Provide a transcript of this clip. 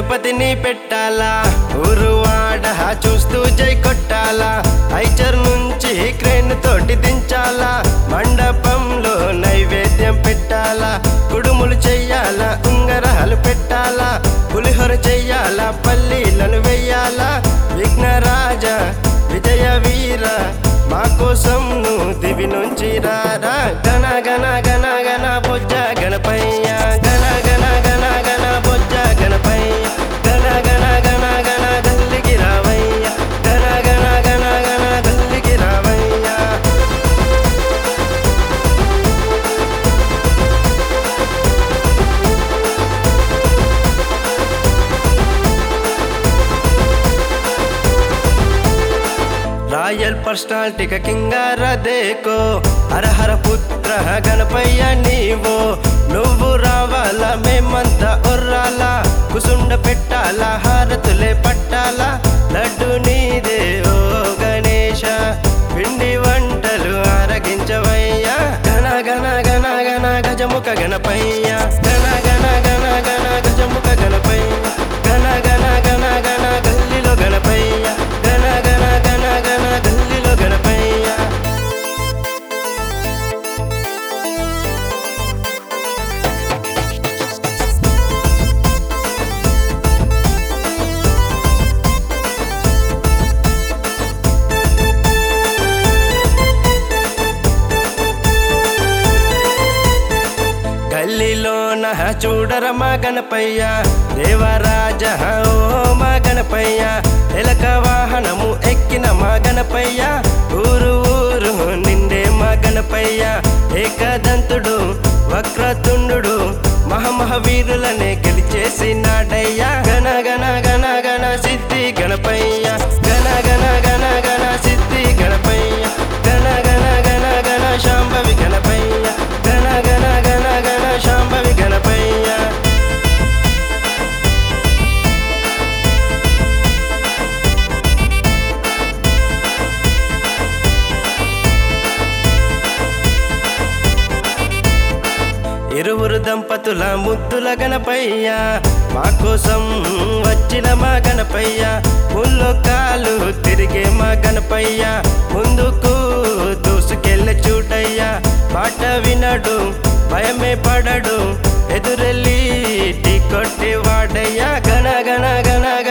గణపతిని పెట్టాలా ఊరు వాడ చూస్తూ జై కొట్టాలా ఐచర్ నుంచి క్రేన్ తోటి దించాలా మండపంలో నైవేద్యం పెట్టాలా కుడుములు చెయ్యాలా ఉంగరాలు పెట్టాలా పులిహోర చెయ్యాలా పల్లీలను వెయ్యాలా విఘ్నరాజ విజయ వీర మా కోసం నువ్వు దివి నుంచి రారా గణ గణ గణ గణ బొజ్జ గణపయ్య గణ గణ గణ గణ బొజ్జ గణపయ్య గణ గణ గణ గణ గల్లికి రావయ్య గణ గణ గణ గణ గల్లికి రావయ్య రాయల్ పర్సనాలిటీ కింగార దేకో హరహర పుత్ర గణపయ్య నీవో నువ్వు రావాలా మేమంతా ఉర్రాలా కుసుండ పెట్టాలా హారతులే పట్టాలా లడ్డు నీదే ఓ గణేశ పిండి వంటలు ఆరగించవయ్యా గణ గణ గణ గణ గజముఖ గణపయ్య గణ గణ గణ గణ గజముఖ గణపయ్య గణ గణ గణ గణ గల్లిలో గణపయ్య గణ గణ గణ గణ గల్లిలో గణపయ్య గల్లీలోన చూడర మా గణపయ్య దేవరాజ ఓ మా గణపయ్య ఎలక వాహనము ఎక్కిన మా గణపయ్య ఊరు ఊరు నిండే మా గణపయ్య ఏకదంతుడు వక్రతుండు మహమహవీరులనే గెలిచేసినాడయ్యా గణ గణ గణ గణ సిద్ధి గణపయ్య గణ గణ గణ గణ సిద్ధి గణపయ్య గణ గణ గణ గణ శాంభవి గణపయ్య గణ గణ గణ గణ శాంభవి గణపయ్య ఇరువురు దంపతుల ముద్దుల గణపయ్య మా కోసం వచ్చిన మా గణపయ్య ముల్లో కాలు తిరిగే మా గణపయ్య ముందుకు దూసుకెళ్ళ చూడయ్యా మాట వినడు భయమే పడడు ఎదురెళ్ళి టీ కొట్టి వాడయ్యా గణ గణ గణ